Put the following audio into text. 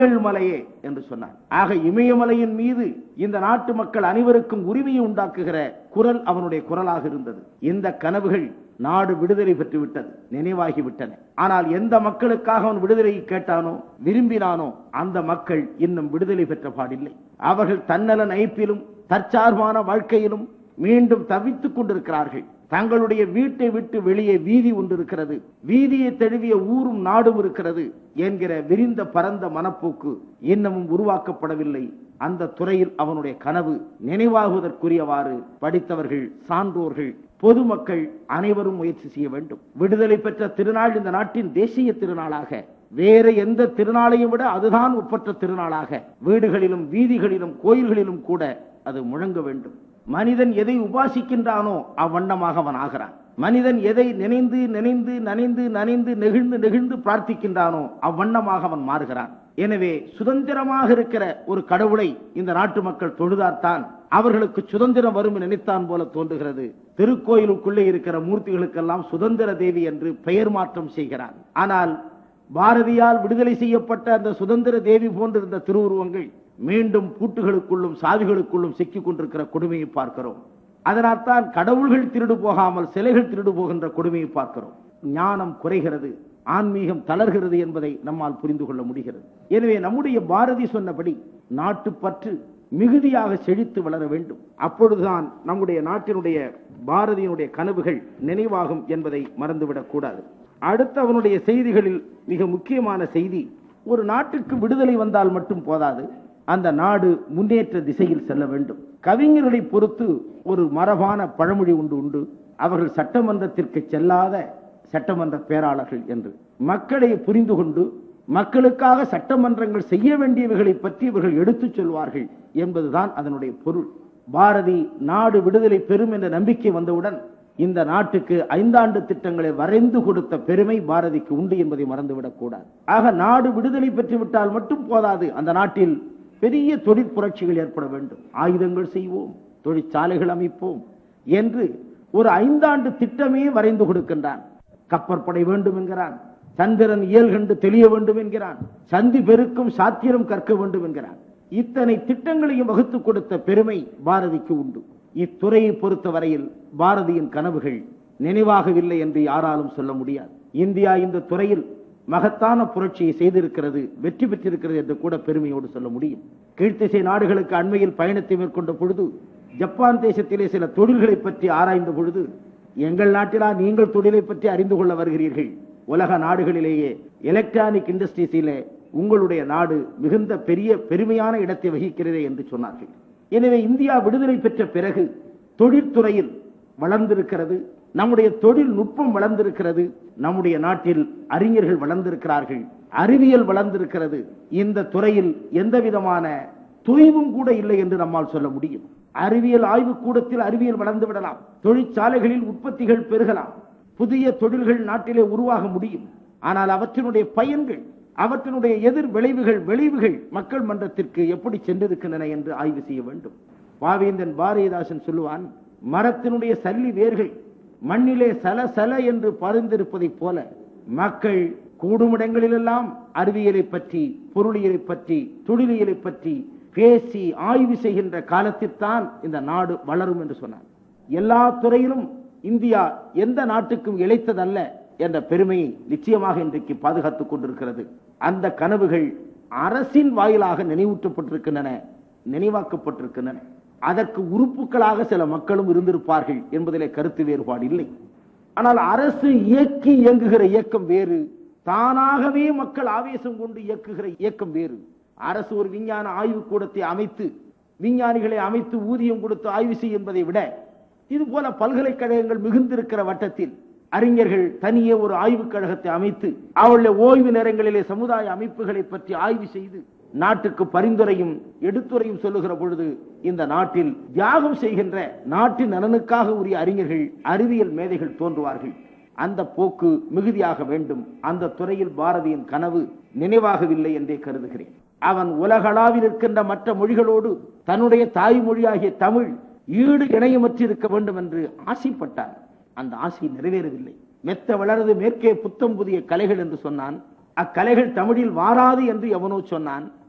மலையே என்று சொன்னார் ஆக இமயமலையின் மீது இந்த நாட்டு மக்கள் அனைவருக்கும் உரிமையை உண்டாக்குகிற குரல் அவனுடைய குரலாக இருந்தது இந்த கனவுகள் நாடு விடுதலை பெற்று விட்டது நினைவாகி விட்டன ஆனால் எந்த மக்களுக்காக அவன் விடுதலை கேட்டானோ விரும்பினானோ அந்த மக்கள் இன்னும் விடுதலை பெற்ற பாடில்லை அவர்கள் தன்னல நைப்பிலும் தற்சார்பான வாழ்க்கையிலும் மீண்டும் தவித்துக் கொண்டிருக்கிறார்கள் தங்களுடைய வீட்டை விட்டு வெளியே வீதி ஒன்று இருக்கிறது வீதியை தழுவிய ஊரும் நாடும் இருக்கிறது என்கிற விரிந்த பரந்த மனப்போக்கு இன்னமும் உருவாக்கப்படவில்லை அந்த துறையில் அவனுடைய கனவு நினைவாகுவதற்குரியவாறு படித்தவர்கள் சான்றோர்கள் பொதுமக்கள் அனைவரும் முயற்சி செய்ய வேண்டும் விடுதலை பெற்ற திருநாள் இந்த நாட்டின் தேசிய திருநாளாக வேற எந்த திருநாளையும் விட அதுதான் ஒப்பற்ற திருநாளாக வீடுகளிலும் வீதிகளிலும் கோயில்களிலும் கூட அது முழங்க வேண்டும் மனிதன் எதை உபாசிக்கின்றானோ அவ்வண்ணமாக அவன் ஆகிறான் மனிதன் எதை நினைந்து நினைந்து நனைந்து நனைந்து நெகிழ்ந்து நெகிழ்ந்து பிரார்த்திக்கின்றானோ அவ்வண்ணமாக அவன் மாறுகிறான் எனவே சுதந்திரமாக இருக்கிற ஒரு கடவுளை இந்த நாட்டு மக்கள் தொழுதார்த்தான் அவர்களுக்கு சுதந்திரம் வரும் என்று நினைத்தான் போல தோன்றுகிறது திருக்கோயிலுக்குள்ளே இருக்கிற மூர்த்திகளுக்கெல்லாம் சுதந்திர தேவி என்று பெயர் மாற்றம் செய்கிறான் ஆனால் பாரதியால் விடுதலை செய்யப்பட்ட அந்த சுதந்திர தேவி போன்றிருந்த திருவுருவங்கள் மீண்டும் பூட்டுகளுக்குள்ளும் சாவிகளுக்குள்ளும் சிக்கிக் கொண்டிருக்கிற கொடுமையை பார்க்கிறோம் அதனால்தான் கடவுள்கள் திருடு போகாமல் சிலைகள் திருடு போகின்ற கொடுமையை பார்க்கிறோம் ஞானம் குறைகிறது ஆன்மீகம் தளர்கிறது என்பதை நம்மால் புரிந்து கொள்ள முடிகிறது எனவே நம்முடைய பாரதி சொன்னபடி நாட்டுப்பற்று மிகுதியாக செழித்து வளர வேண்டும் அப்பொழுதுதான் நம்முடைய நாட்டினுடைய பாரதியினுடைய கனவுகள் நினைவாகும் என்பதை மறந்துவிடக் கூடாது அடுத்த அவனுடைய செய்திகளில் மிக முக்கியமான செய்தி ஒரு நாட்டுக்கு விடுதலை வந்தால் மட்டும் போதாது அந்த நாடு முன்னேற்ற திசையில் செல்ல வேண்டும் கவிஞர்களை பொறுத்து ஒரு மரபான பழமொழி உண்டு உண்டு அவர்கள் சட்டமன்றத்திற்கு செல்லாத சட்டமன்ற பேராளர்கள் என்று மக்களை புரிந்து கொண்டு மக்களுக்காக சட்டமன்றங்கள் செய்ய வேண்டியவைகளை பற்றி இவர்கள் எடுத்துச் சொல்வார்கள் என்பதுதான் அதனுடைய பொருள் பாரதி நாடு விடுதலை பெறும் என்ற நம்பிக்கை வந்தவுடன் இந்த நாட்டுக்கு ஐந்தாண்டு திட்டங்களை வரைந்து கொடுத்த பெருமை பாரதிக்கு உண்டு என்பதை மறந்துவிடக் கூடாது ஆக நாடு விடுதலை பெற்று விட்டால் மட்டும் போதாது அந்த நாட்டில் பெரிய தொழிற்புரட்சிகள் ஏற்பட வேண்டும் ஆயுதங்கள் செய்வோம் தொழிற்சாலைகள் அமைப்போம் என்று ஒரு ஐந்தாண்டு திட்டமே வரைந்து கொடுக்கின்றான் கப்பற்படை வேண்டும் என்கிறான் சந்திரன் இயல் கண்டு தெளிய வேண்டும் என்கிறான் சந்தி பெருக்கும் சாத்திரம் கற்க வேண்டும் என்கிறான் இத்தனை திட்டங்களையும் வகுத்து கொடுத்த பெருமை பாரதிக்கு உண்டு இத்துறையை பொறுத்த வரையில் பாரதியின் கனவுகள் நினைவாகவில்லை என்று யாராலும் சொல்ல முடியாது இந்தியா இந்த துறையில் மகத்தான புரட்சியை செய்திருக்கிறது வெற்றி பெற்றிருக்கிறது என்று கூட பெருமையோடு சொல்ல முடியும் கீழ்த்திசை நாடுகளுக்கு அண்மையில் பயணத்தை மேற்கொண்ட பொழுது ஜப்பான் தேசத்திலே சில தொழில்களை பற்றி ஆராய்ந்த பொழுது எங்கள் நாட்டிலா நீங்கள் தொழிலை பற்றி அறிந்து கொள்ள வருகிறீர்கள் உலக நாடுகளிலேயே எலக்ட்ரானிக் இண்டஸ்ட்ரீஸிலே உங்களுடைய நாடு மிகுந்த பெரிய பெருமையான இடத்தை வகிக்கிறதே என்று சொன்னார்கள் எனவே இந்தியா விடுதலை பெற்ற பிறகு தொழிற்துறையில் வளர்ந்திருக்கிறது நம்முடைய தொழில்நுட்பம் வளர்ந்திருக்கிறது நம்முடைய நாட்டில் அறிஞர்கள் வளர்ந்திருக்கிறார்கள் அறிவியல் வளர்ந்திருக்கிறது இந்த துறையில் எந்த விதமான தொய்வும் கூட இல்லை என்று நம்மால் சொல்ல முடியும் அறிவியல் ஆய்வு கூடத்தில் அறிவியல் வளர்ந்து விடலாம் தொழிற்சாலைகளில் உற்பத்திகள் பெருகலாம் புதிய தொழில்கள் நாட்டிலே உருவாக முடியும் ஆனால் அவற்றினுடைய பயன்கள் அவற்றினுடைய எதிர் விளைவுகள் விளைவுகள் மக்கள் மன்றத்திற்கு எப்படி சென்றிருக்கின்றன என்று ஆய்வு செய்ய வேண்டும் பாவேந்தன் பாரதிதாசன் சொல்லுவான் மரத்தினுடைய சல்லி வேர்கள் மண்ணிலே சல சல என்று பரிந்திருப்பதைப் போல மக்கள் கூடுமிடங்களிலெல்லாம் அறிவியலை பற்றி பொருளியலை பற்றி தொழிலியலை பற்றி பேசி ஆய்வு செய்கின்ற காலத்தில்தான் இந்த நாடு வளரும் என்று சொன்னார் எல்லா துறையிலும் இந்தியா எந்த நாட்டுக்கும் இழைத்ததல்ல என்ற பெருமையை நிச்சயமாக இன்றைக்கு பாதுகாத்துக் கொண்டிருக்கிறது அந்த கனவுகள் அரசின் வாயிலாக நினைவூட்டப்பட்டிருக்கின்றன நினைவாக்கப்பட்டிருக்கின்றன அதற்கு உறுப்புகளாக சில மக்களும் இருந்திருப்பார்கள் என்பதிலே கருத்து வேறுபாடு இல்லை ஆனால் அரசு இயக்கி இயங்குகிற இயக்கம் வேறு தானாகவே மக்கள் ஆவேசம் கொண்டு இயக்குகிற இயக்கம் வேறு அரசு ஒரு விஞ்ஞான ஆய்வு கூடத்தை அமைத்து விஞ்ஞானிகளை அமைத்து ஊதியம் கொடுத்து ஆய்வு செய்யும் என்பதை விட இது போல பல்கலைக்கழகங்கள் மிகுந்திருக்கிற வட்டத்தில் அறிஞர்கள் தனியே ஒரு ஆய்வுக் கழகத்தை அமைத்து அவளுடைய ஓய்வு நேரங்களிலே சமுதாய அமைப்புகளை பற்றி ஆய்வு செய்து நாட்டுக்கு பரிந்துரையும் எடுத்துரையும் சொல்லுகிற பொழுது இந்த நாட்டில் தியாகம் செய்கின்ற நாட்டின் நலனுக்காக உரிய அறிஞர்கள் அறிவியல் மேதைகள் தோன்றுவார்கள் அந்த போக்கு மிகுதியாக வேண்டும் அந்த துறையில் பாரதியின் கனவு நினைவாகவில்லை என்றே கருதுகிறேன் அவன் உலகளாவில் இருக்கின்ற மற்ற மொழிகளோடு தன்னுடைய தாய்மொழியாகிய தமிழ் ஈடு இணையமற்று இருக்க வேண்டும் என்று ஆசைப்பட்டார் அந்த ஆசை நிறைவேறவில்லை மெத்த வளர்ந்து மேற்கே புத்தம் புதிய கலைகள் என்று சொன்னான் அக்கலைகள் தமிழில் வாராது என்று எவனோ சொன்னான்